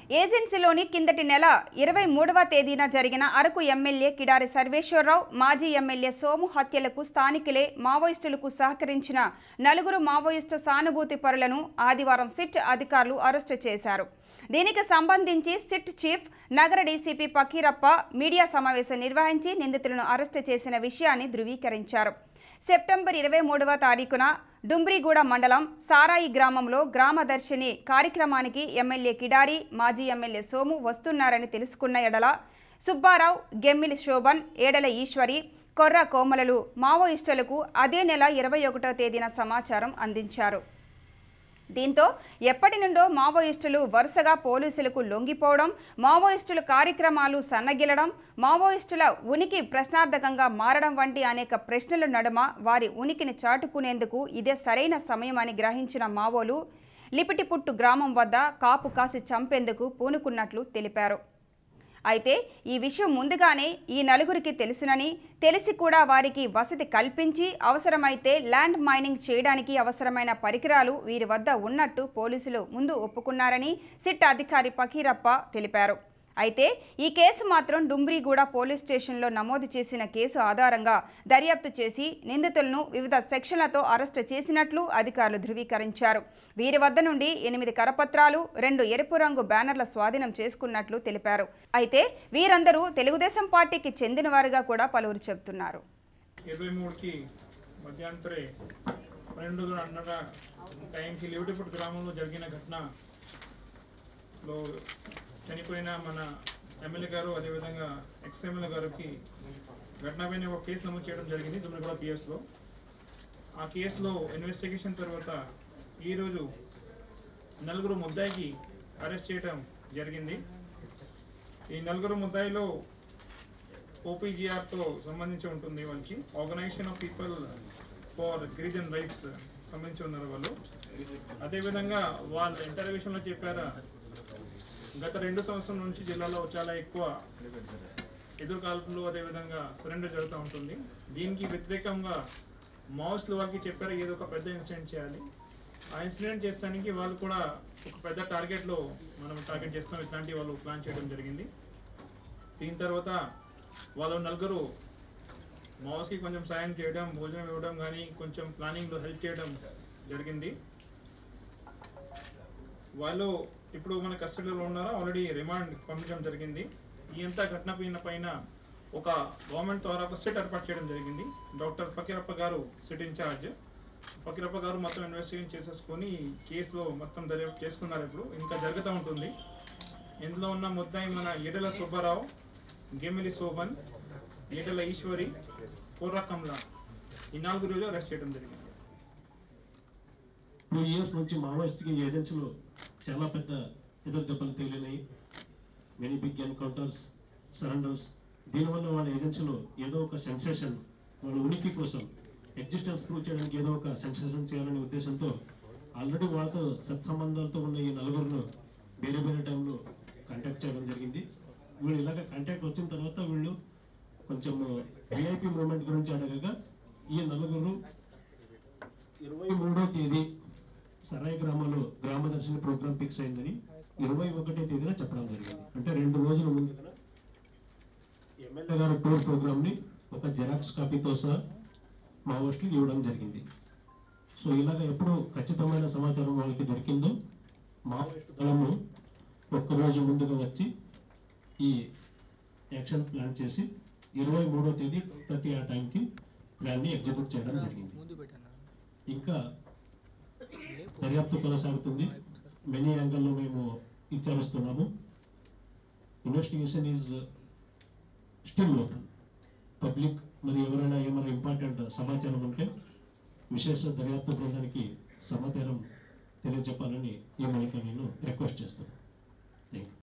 ఏజెన్సీలోని కిందటి నెల ఇరవై మూడవ తేదీన జరిగిన అరకు ఎమ్మెల్యే కిడారి సర్వేశ్వరరావు మాజీ ఎమ్మెల్యే సోము హత్యలకు స్థానికులే మావోయిస్టులకు సహకరించిన నలుగురు మావోయిస్టు సానుభూతి పరులను ఆదివారం సిట్ అధికారులు అరెస్టు చేశారు దీనికి సంబంధించి సిట్ చీఫ్ నగర డీసీపీ పకీరప్ప మీడియా సమావేశం నిర్వహించి నిందితులను అరెస్టు చేసిన విషయాన్ని ధృవీకరించారు సెప్టెంబర్ ఇరవై మూడవ తారీఖున డుంబ్రిగూడ మండలం సారాయి గ్రామంలో గ్రామదర్శిని కార్యక్రమానికి ఎమ్మెల్యే కిడారి మాజీ ఎమ్మెల్యే సోము వస్తున్నారని తెలుసుకున్న ఎడల సుబ్బారావు గెమ్మిలి శోభన్ ఏడల ఈశ్వరి కొర్ర కోమలలు మావోయిస్టులకు అదే నెల ఇరవై ఒకటో తేదీన సమాచారం అందించారు దీంతో ఎప్పటి నుండో మావోయిస్టులు వరుసగా పోలీసులకు లొంగిపోవడం మావోయిస్టుల కార్యక్రమాలు సన్నగిల్లడం మావోయిస్టుల ఉనికి ప్రశ్నార్థకంగా మారడం వంటి అనేక ప్రశ్నల నడుమ వారి ఉనికిని చాటుకునేందుకు ఇదే సరైన సమయమని గ్రహించిన మావోలు లిపిటిపుట్టు గ్రామం వద్ద కాపు కాసి చంపేందుకు పూనుకున్నట్లు తెలిపారు అయితే ఈ విషయం ముందుగానే ఈ నలుగురికి తెలుసునని తెలిసి కూడా వారికి వసతి కల్పించి అవసరమైతే ల్యాండ్ మైనింగ్ చేయడానికి అవసరమైన పరికరాలు వీరి వద్ద ఉన్నట్టు పోలీసులు ముందు ఒప్పుకున్నారని సిట్ అధికారి పకీరప్ప తెలిపారు అయితే ఈ కేసు మాత్రం డుంబ్రిగూడ పోలీస్ స్టేషన్లో నమోదు చేసిన కేసు ఆధారంగా దర్యాప్తు చేసి నిందితులను వివిధ సెక్షన్లతో అరెస్టు చేసినట్లు అధికారులు ధృవీకరించారు వీరి వద్ద నుండి ఎనిమిది కరపత్రాలు రెండు ఎరుపు రంగు బ్యానర్ల స్వాధీనం చేసుకున్నట్లు తెలిపారు అయితే వీరందరూ తెలుగుదేశం పార్టీకి చెందినవారుగా కూడా పలువురు చెబుతున్నారు ఇరవై మూడుకి మధ్యాంతరే పన్నెండున్నర టైంకి లివిటిపుట్ గ్రామంలో జరిగిన ఘటనలో చనిపోయిన మన ఎమ్మెల్యే గారు అదేవిధంగా ఎక్స్ ఎమ్మెల్యే గారికి ఘటనపైన ఒక కేసు నమోదు చేయడం జరిగింది దుమ్మిగూడ పిఎస్లో ఆ కేసులో ఇన్వెస్టిగేషన్ తర్వాత ఈరోజు నలుగురు ముద్దాయికి అరెస్ట్ చేయడం జరిగింది ఈ నలుగురు ముద్దాయిలో ఓపీజీఆర్తో సంబంధించి ఉంటుంది వాళ్ళకి organisation of people for Girijan rights సంబంధించి ఉన్నారు వాళ్ళు అదేవిధంగా వాళ్ళ ఇంటర్వ్యూషన్లో చెప్పారా గత రెండు సంవత్సరం నుంచి జిల్లాలో చాలా ఎక్కువ ఎదురుకాల్పులు అదేవిధంగా సరెండర్ జరుగుతూ ఉంటుంది దీనికి వ్యతిరేకంగా మావోస్టులు వాళ్ళకి చెప్పారు ఏదో ఒక పెద్ద ఇన్సిడెంట్ చేయాలి ఆ ఇన్సిడెంట్ చేస్తానికి వాళ్ళు కూడా ఒక పెద్ద టార్గెట్లో మనం టార్గెట్ చేస్తాం ఇట్లాంటి వాళ్ళు ప్లాన్ చేయడం జరిగింది దీని తర్వాత వాళ్ళు నలుగురు మావోస్కి కొంచెం సాయం చేయడం భోజనం ఇవ్వడం కానీ కొంచెం ప్లానింగ్లో హెల్ప్ చేయడం జరిగింది వాళ్ళు ఇప్పుడు మన కస్టడీలో ఉన్నారో ఆల్రెడీ రిమాండ్ పంపించడం జరిగింది ఈ అంతా ఘటన పైన పైన ఒక గవర్నమెంట్ ద్వారా ఒక సెట్ ఏర్పాటు చేయడం జరిగింది డాక్టర్ ఫకీరప్ప గారు సెట్ ఇన్ఛార్జ్ ఫకీరప్ప గారు మొత్తం ఇన్వెస్టిగేషన్ చేసేసుకొని కేసులో మొత్తం దర్యాప్తు చేసుకున్నారు ఇప్పుడు ఇంకా జరుగుతూ ఉంటుంది ఇందులో ఉన్న ముద్దాయి మన ఎడల సుబ్బారావు గెమిలి శోభన్ ఎడల ఈశ్వరి కోర్ర కమల ఈ నాలుగు రోజులు అరెస్ట్ చేయడం జరిగింది టూ ఇయర్స్ నుంచి మావోయిస్ట్కి ఏజెన్సీలో చాలా పెద్ద ఎదురు దెబ్బలు తగిలినాయి మెనీ బిగ్ ఎన్కౌంటర్స్ సరెండర్స్ దీనివల్ల వాళ్ళ ఏజెన్సీలో ఏదో ఒక సెన్సేషన్ వాళ్ళ ఉనికి కోసం ఎగ్జిస్టెన్స్ ప్రూవ్ చేయడానికి ఏదో ఒక సెన్సేషన్ చేయాలనే ఉద్దేశంతో ఆల్రెడీ వాళ్ళతో సత్సంబంధాలతో ఉన్న ఈ నలుగురును వేరే వేరే టైంలో కాంటాక్ట్ చేయడం జరిగింది వీళ్ళు ఇలాగ కాంటాక్ట్ వచ్చిన తర్వాత వీళ్ళు కొంచెం విఐపి మూమెంట్ గురించి అడగగా ఈ నలుగురు ఇరవై మూడో తేదీ సరాయి గ్రామంలో గ్రామదర్శిని ప్రోగ్రామ్ ఫిక్స్ అయిందని ఇరవై ఒకటో తేదీన చెప్పడం జరిగింది అంటే రెండు రోజుల ముందుగా ఎమ్మెల్యే గారి టూర్ ప్రోగ్రామ్ ని ఒక జెరాక్స్ కాపీతో సహా మావోస్టులు ఇవ్వడం జరిగింది సో ఇలాగ ఎప్పుడు ఖచ్చితమైన సమాచారం వాళ్ళకి దొరికిందో మావోయిస్టు దళము ఒక్కరోజు ముందుగా వచ్చి ఈ యాక్షన్ ప్లాన్ చేసి ఇరవై మూడో తేదీ థర్టీ ఆ టైంకి ప్లాన్ని ఎగ్జిక్యూట్ చేయడం జరిగింది ఇంకా దర్యాప్తు కొనసాగుతుంది మెనీ యాంగిల్లో మేము విచారిస్తున్నాము investigation is still open public మరి ఎవరైనా ఏమైనా ఇంపార్టెంట్ సమాచారం ఉంటే విశేష దర్యాప్తు బృందానికి సమాచారం తెలియజెప్పాలని ఈ మూలక నేను రిక్వెస్ట్ చేస్తున్నాను థ్యాంక్ యూ